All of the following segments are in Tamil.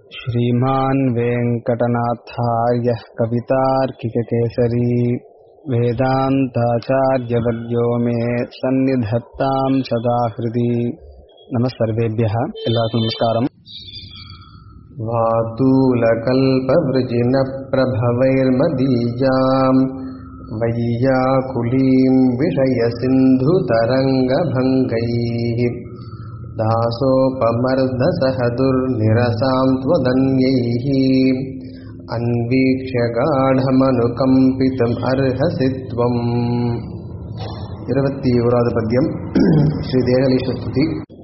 श्रीमान् वेङ्कटनाथार्यः कवितार्किककेसरी वेदान्ताचार्यवर्यो मे सन्निधत्ताम् सदा हृदि नमः सर्वेभ्यः எல்லாருக்கும் நமஸ்காரம் वातूलकल्पवृजिनप्रभवैर्मदीयाम् वैयाकुलीम् विषयसिन्धुतरङ्गभङ्गैः दासोपमर्दसह दुर्निरसाम् त्वदन्यैः अन्वीक्ष्य गाढमनुकम्पितुम् अर्हसि त्वम् இருபத்தி ஓராவது பத்தியம் ஸ்ரீ தேகலீஸ்வர ஸ்துதி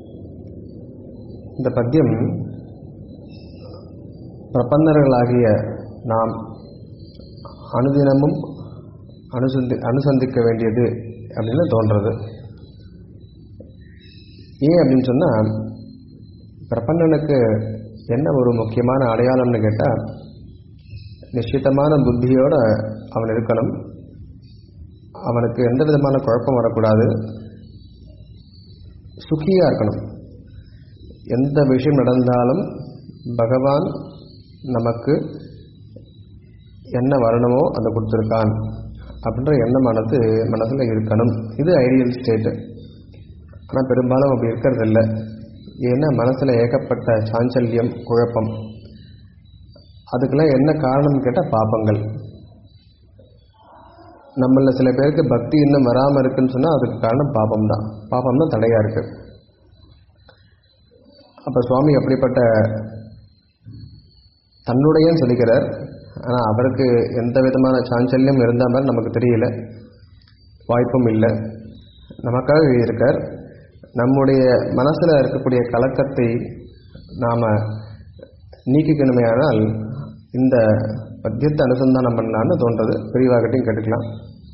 இந்த பத்தியம் பிரபந்தர்களாகிய நாம் அனுதினமும் அனுசந்தி அனுசந்திக்க வேண்டியது அப்படின்னு தோன்றது ஏன் அப்படின்னு சொன்னால் பிரபந்தனுக்கு என்ன ஒரு முக்கியமான அடையாளம்னு கேட்டால் நிச்சயத்தமான புத்தியோட அவன் இருக்கணும் அவனுக்கு எந்த விதமான குழப்பம் வரக்கூடாது சுகியாக இருக்கணும் எந்த விஷயம் நடந்தாலும் பகவான் நமக்கு என்ன வரணுமோ அதை கொடுத்துருக்கான் அப்படின்ற எண்ணமானது மனசில் இருக்கணும் இது ஐடியல் ஸ்டேட்டு ஆனால் பெரும்பாலும் அப்படி இருக்கிறது இல்லை ஏன்னா மனசில் ஏகப்பட்ட சாஞ்சல்யம் குழப்பம் அதுக்கெல்லாம் என்ன காரணம்னு கேட்டால் பாப்பங்கள் நம்மளில் சில பேருக்கு பக்தி இன்னும் வராமல் இருக்குன்னு சொன்னால் அதுக்கு காரணம் பாபம் தான் பாபம் தான் தடையாக இருக்குது அப்போ சுவாமி அப்படிப்பட்ட தன்னுடையன்னு சொல்லிக்கிறார் ஆனால் அவருக்கு எந்த விதமான சாஞ்சல்யம் இருந்த மாதிரி நமக்கு தெரியல வாய்ப்பும் இல்லை நமக்காக இருக்கார் நம்முடைய மனசில் இருக்கக்கூடிய கலக்கத்தை நாம் நீக்கிக்கணுமே ஆனால் இந்த பத்தியத்தை அனுசந்தானம் பண்ணலான்னு தோன்றது பெரியவாகட்டையும் கேட்டுக்கலாம்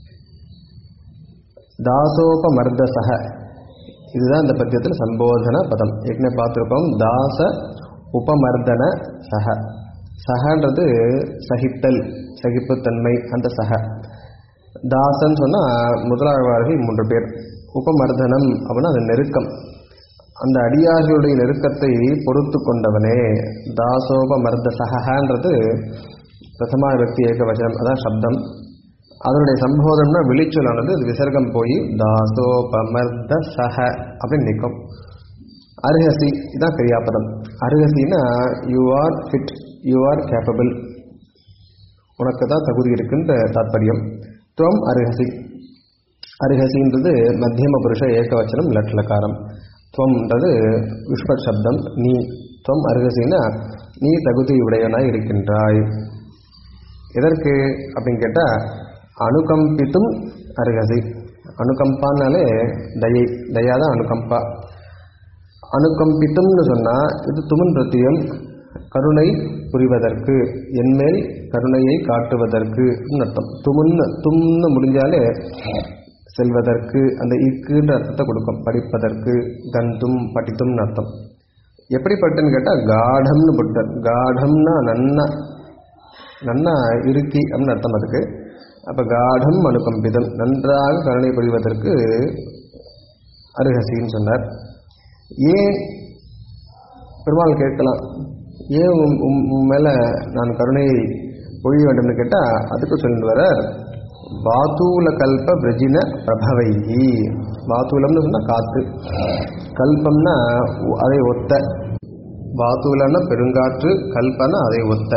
தாசோபமர்தசக இதுதான் இந்த பத்தியத்தில் சம்போதன பதம் ஏற்கனவே பார்த்துருக்கோம் தாச உபமர்தன சக சகன்றது சகித்தல் சகிப்புத்தன்மை அந்த சக தாசன் சொன்னால் முதலாழ்வார்கள் மூன்று பேர் உபமர்தனம் அப்படின்னா அது நெருக்கம் அந்த அடியார்களுடைய நெருக்கத்தை பொறுத்து கொண்டவனே தாசோபமர்த சகன்றது பிரதமா வியக்தி ஏக வச்சனம் அதான் சப்தம் அதனுடைய சம்போதம்னா விழிச்சொல்லானது அது விசர்க்கம் போய் தாசோபமர்த சக அப்படின்னு நிற்கும் அருகசி இதான் கிரியாபதம் அருகசின்னா you are fit you are capable உனக்கு தான் தகுதி இருக்குன்ற தாத்பரியம் துவம் அருகசி அருகசின்றது மத்தியம புருஷ ஏகவச்சனம் லட்லக்காரம் துவம்ன்றது விஸ்வத் சப்தம் நீ துவம் அருகசின்னா நீ தகுதி உடையவனாய் இருக்கின்றாய் எதற்கு அப்படின்னு கேட்டால் அனுகம்பித்தும் அருகசி அனுகம்பான்னாலே தயை தயா தான் அனுகம்பா அனுகம்பித்தும்னு சொன்னால் இது துமன் பிரத்தியம் கருணை புரிவதற்கு என்மேல் கருணையை காட்டுவதற்கு அர்த்தம் துமுன்னு தும்னு முடிஞ்சாலே செல்வதற்கு அந்த இக்குன்ற அர்த்தத்தை கொடுக்கும் படிப்பதற்கு கந்தும் படித்தும்னு அர்த்தம் எப்படிப்பட்டன்னு கேட்டால் காடம்னு பட்டர் காடம்னா நன்னா நன்னா இறுக்கி அப்படின்னு அர்த்தம் அதுக்கு அப்போ காடம் அனுகம்பிதம் நன்றாக கருணை புரிவதற்கு அருகசின்னு சொன்னார் ஏன் பெருமாள் கேட்கலாம் ஏன் உன் மேலே நான் கருணையை பொழிய வேண்டும்னு கேட்டால் அதுக்கு சொல்லி வர வாத்தூல கல்ப பிரஜின பிரபவைகி வாத்தூலம்னு சொன்னால் காற்று கல்பம்னா அதை ஒத்த வாத்தூலன்னா பெருங்காற்று கல்பனா அதை ஒத்த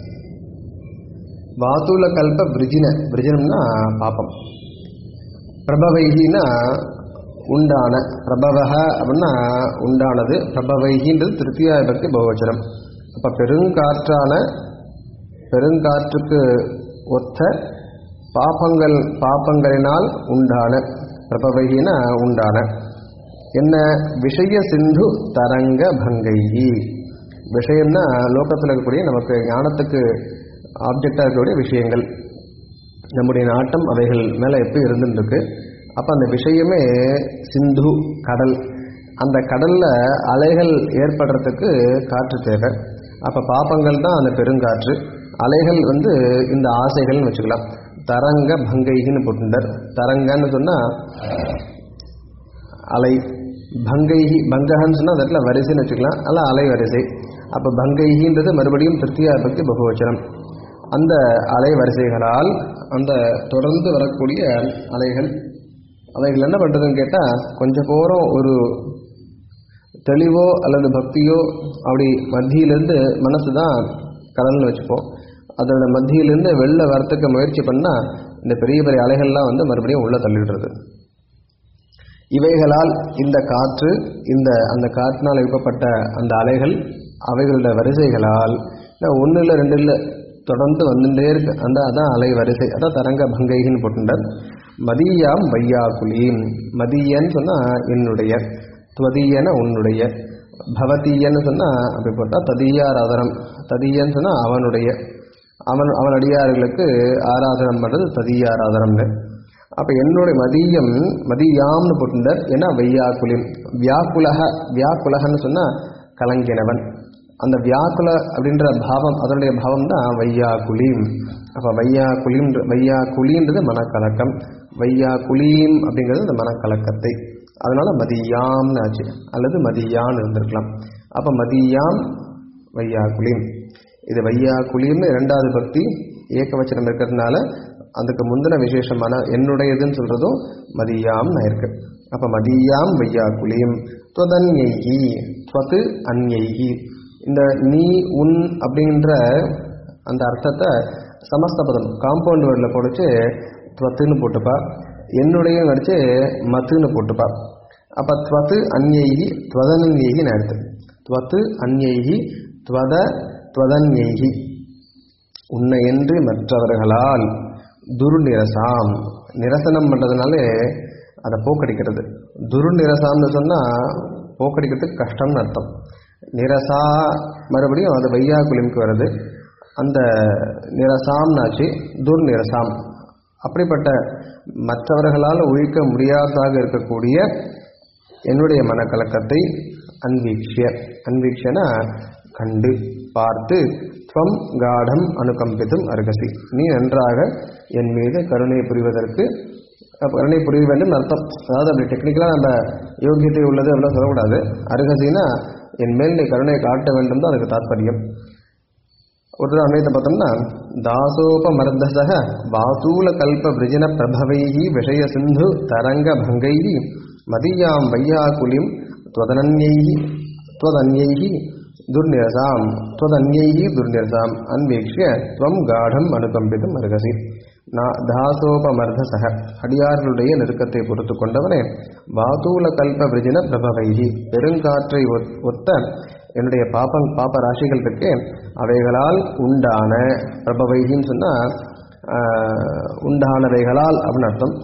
வாத்தூல கல்ப பிரிஜின பிரிஜனம்னா பாப்பம் பிரபவைகினா உண்டான பிரபவக அப்படின்னா உண்டானது பிரபவைகின்றது திருப்தியா பக்தி பகவச்சனம் அப்போ பெருங்காற்றான பெருங்காற்றுக்கு ஒத்த பாப்பங்கள் பாப்பங்களினால் உண்டான பிரபவைகினா உண்டான என்ன விஷய சிந்து தரங்க பங்கையி விஷயம்னா லோகத்தில் இருக்கக்கூடிய நமக்கு ஞானத்துக்கு ஆப்ஜெக்டாக இருக்கக்கூடிய விஷயங்கள் நம்முடைய நாட்டம் அவைகள் மேலே எப்போ இருந்துருக்கு அப்போ அந்த விஷயமே சிந்து கடல் அந்த கடலில் அலைகள் ஏற்படுறதுக்கு காற்று தேவை அப்போ பாப்பங்கள் தான் அந்த பெருங்காற்று அலைகள் வந்து இந்த ஆசைகள்னு வச்சுக்கலாம் தரங்க பங்கைகின்னு போட்டுட்டார் தரங்கன்னு சொன்னால் அலை பங்கைகி பங்ககன்னு சொன்னால் அந்த இடத்துல வரிசைன்னு வச்சுக்கலாம் அல்ல அலை வரிசை அப்போ பங்கைகின்றது மறுபடியும் திருத்தியா பக்தி பகுவச்சனம் அந்த அலை வரிசைகளால் அந்த தொடர்ந்து வரக்கூடிய அலைகள் அவைகள் என்ன பண்ணுறதுன்னு கேட்டால் கொஞ்சம் போகிறோம் ஒரு தெளிவோ அல்லது பக்தியோ அப்படி மத்தியிலேருந்து மனசு தான் கடல்னு வச்சுப்போம் அதோட மத்தியிலேருந்து வெளில வரத்துக்கு முயற்சி பண்ணால் இந்த பெரிய பெரிய அலைகள்லாம் வந்து மறுபடியும் உள்ளே தள்ளிடுறது இவைகளால் இந்த காற்று இந்த அந்த காற்றினால் எழுப்பப்பட்ட அந்த அலைகள் அவைகளோட வரிசைகளால் ஒன்று இல்லை ரெண்டு இல்லை தொடர்ந்து வந்துட்டே இருக்கு அந்த அதான் அலை வரிசை அதான் தரங்க பங்கைன்னு போட்டுட்டார் மதியாம் வையாக்குலீம் மதியன்னு சொன்னால் என்னுடைய துவதீயன உன்னுடைய பவதீயன்னு சொன்னால் அப்படி போட்டால் ததியாராதனம் ததியன்னு சொன்னால் அவனுடைய அவன் அவன் அடியார்களுக்கு ஆராதனம் பண்ணுறது ததியாராதனம்னு அப்போ என்னுடைய மதியம் மதியாம்னு போட்டுட்டார் ஏன்னா வையாக்குலிம் வியாக்குலக வியாக்குலகன்னு சொன்னால் கலங்கினவன் அந்த வியாக்குல அப்படின்ற பாவம் அதனுடைய பாவம் தான் வையாக்குலீம் அப்போ வையாக்குலிம் வையாக்குலின்றது மனக்கலக்கம் வையாக்குலீம் அப்படிங்கிறது இந்த மனக்கலக்கத்தை அதனால மதியாம்னு ஆச்சு அல்லது மதியான்னு இருந்திருக்கலாம் அப்போ மதியாம் வையாக்குலிம் இது வையாக்குலிம்னு இரண்டாவது பக்தி ஏகவச்சனம் இருக்கிறதுனால அதுக்கு முந்தின விசேஷமான என்னுடையதுன்னு சொல்றதும் மதியாம்னு இருக்கு அப்ப மதியாம் வையாக்குலிம் துவதன்யைகி துவத்து அந்யைகி இந்த நீ உன் அப்படின்ற அந்த அர்த்தத்தை சமஸ்த பதம் காம்பவுண்ட் வேர்டில் போடுச்சு துவத்துன்னு போட்டுப்பா என்னுடைய நடிச்சு மத்துன்னு போட்டுப்பா அப்போ துவத்து அந்யைகி துவதனன்யைகி எடுத்து துவத்து அந்யைகி துவத துவதன்யைகி உன்னை என்று மற்றவர்களால் துர்நிரசாம் நிரசனம் பண்ணுறதுனாலே அதை போக்கடிக்கிறது துர்நிரசாம்னு சொன்னால் போக்கடிக்கிறதுக்கு கஷ்டம்னு அர்த்தம் நிரசா மறுபடியும் அது வையா குலிமுக்கு வருது அந்த நிரசாம்னாச்சு துர்நிரசாம் அப்படிப்பட்ட மற்றவர்களால் ஒழிக்க முடியாததாக இருக்கக்கூடிய என்னுடைய மனக்கலக்கத்தை அன்வீக்ஷிய அன்வீக்ஷனா கண்டு பார்த்து துவம் காடம் அனுகம்பித்தும் அருகசி நீ நன்றாக என் மீது கருணை புரிவதற்கு கருணை புரிய வேண்டும் அர்த்தம் அதாவது அப்படி டெக்னிக்கலாக நம்ம யோகியத்தை உள்ளது அப்படிலாம் சொல்லக்கூடாது அருகசினா என் மேல் நீ கருணை காட்ட வேண்டும் தான் அதுக்கு தாற்பயம் ஒரு தடவை அன்வயத்தை பார்த்தோம்னா தாசோபமர்தசக வாசூல கல்ப விரஜன பிரபவைஹி விஷய சிந்து தரங்க பங்கைஹி மதியாம் வையாகுலிம் त्वदनन्यैः त्वदन्यैः दुर्निरसाम् त्वदन्यैः दुर्निरसाम् अन्वीक्ष्य त्वं गाढम् अनुकம்பித்தும் அருகசி நான் தாசோபமர்தசக அடியார்களுடைய நெருக்கத்தை பொறுத்து கொண்டவனே வாதூல கல்ப விரஜன பிரபவைகி பெருங்காற்றை ஒத்- ஒத்த என்னுடைய பாப்ப பாப்ப ராசிகள் இருக்கே அவைகளால் உண்டான பிரபவைகின்னு சொன்னால் உண்டானவைகளால் அப்படின்னு அர்த்தம்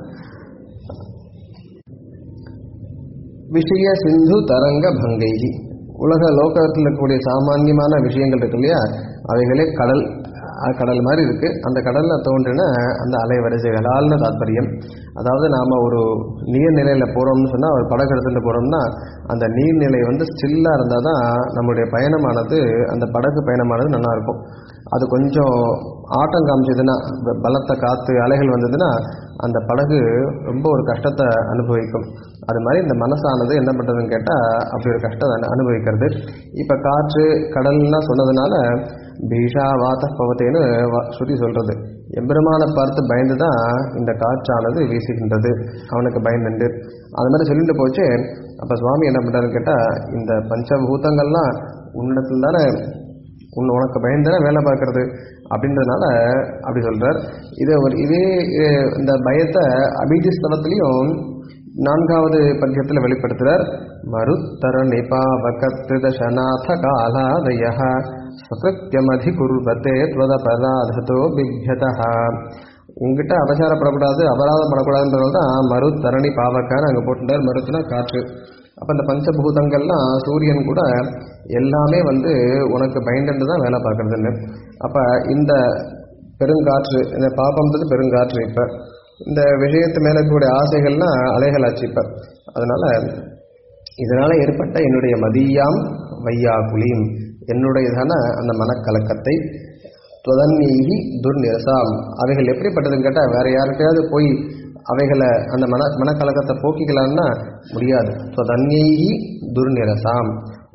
விஷய சிந்து தரங்க பங்கைகி உலக லோகத்தில் இருக்கக்கூடிய சாமானியமான விஷயங்கள் இருக்கு இல்லையா அவைகளே கடல் அஹ் கடல் மாதிரி இருக்கு அந்த கடல்ல தோன்றின அந்த அலைவரிசைகளால்னு தாத்பரியம் அதாவது நாம ஒரு நீர்நிலையில போறோம்னு சொன்னா ஒரு படகு எடுத்துட்டு போறோம்னா அந்த நீர்நிலை வந்து ஸ்டில்லா இருந்தால் தான் நம்மளுடைய பயணமானது அந்த படகு பயணமானது நல்லா இருக்கும் அது கொஞ்சம் ஆட்டம் காமிச்சதுன்னா ப- பலத்த காற்று அலைகள் வந்ததுன்னா அந்த படகு ரொம்ப ஒரு கஷ்டத்தை அனுபவிக்கும் அது மாதிரி இந்த மனசானது என்ன பண்ணுறதுன்னு கேட்டால் அப்படி ஒரு கஷ்டத்தை அனு- அனுபவிக்கிறது இப்போ காற்று கடல்லாம் சொன்னதுனால பீஷா வாத்த பவத்தேன்னு வ- ஸ்ருதி சொல்கிறது எம்பெருமானை பார்த்து பயந்து தான் இந்த காற்றானது வீசுகின்றது அவனுக்கு பயந்துண்டு அது மாதிரி சொல்லிட்டு போச்சு அப்போ சுவாமி என்ன பண்ணுறாருன்னு கேட்டால் இந்த பஞ்சபூதங்கள்லாம் உன்னிடத்துல தானே உன் உனக்கு பயந்தானே வேலை பார்க்கறது அப்படின்றதுனால அப்படி சொல்றார் இதை ஒரு இதே அஹ், இந்த பயத்தை அபிஜி ஸ்தலத்திலையும் நான்காவது பத்தியத்தில் வெளிப்படுத்துறார் மருத்தர நிபாவகத்ரிதசநாத காலாதய சகிருத்தியமதி குர்வத்தே துவதபராததோ பிப்யதா உங்ககிட்ட அபசாரப்படக்கூடாது அபராதப்படக்கூடாதுன்றது தான் மரு தரணி பாவக்கான்னு அங்கே போட்டுட்டார் மருத்துனா காற்று அப்போ இந்த பஞ்சபூதங்கள்லாம் சூரியன் கூட எல்லாமே வந்து உனக்கு பயந்துட்டு தான் வேலை பார்க்கறதுன்னு அப்போ இந்த பெருங்காற்று இந்த பாப்பம்ன்றது பெருங்காற்று இப்போ இந்த விஷயத்து மேலே இருக்கக்கூடிய ஆசைகள்லாம் அலைகளாச்சு இப்போ அதனால இதனால ஏற்பட்ட என்னுடைய மதியாம் வையாகுலீம் என்னுடையதான அந்த மனக்கலக்கத்தை துவதன்யீகி துர்நிரசாம் அவைகள் எப்படிப்பட்டதுன்னு கேட்டால் வேற யார்கிட்டயாவது போய் அவைகளை அந்த மன மனக்கலக்கத்தை போக்கிக்கலாம்னா முடியாது துவதன்யீகி துர்நிரசாம்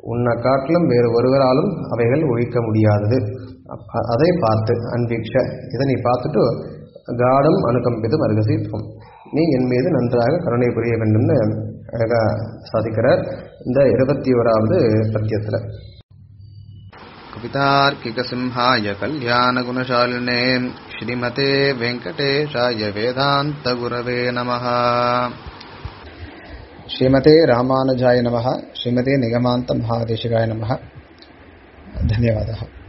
உன்னை காட்டிலும் வேறு ஒருவராலும் அவைகள் ஒழிக்க முடியாதது அப்ப- அதை பார்த்து அன்பிக்ஷ இதை நீ பார்த்துட்டு காடம் அனுகம்பித்து மருகசித்துவம் நீ என் மீது நன்றாக கருணை புரிய வேண்டும்னு அழகா சாதிக்கிறார் இந்த இருபத்தி ஓராவது பத்தியத்தில் कवितार्किकसिंहाय कल्याणगुणशालिने श्रीमते वेङ्कटेशाय वेदान्तगुरवे नमः श्रीमते रामानुजाय नमः श्रीमते निगमान्तमहादेशिकाय नमः धन्यवादः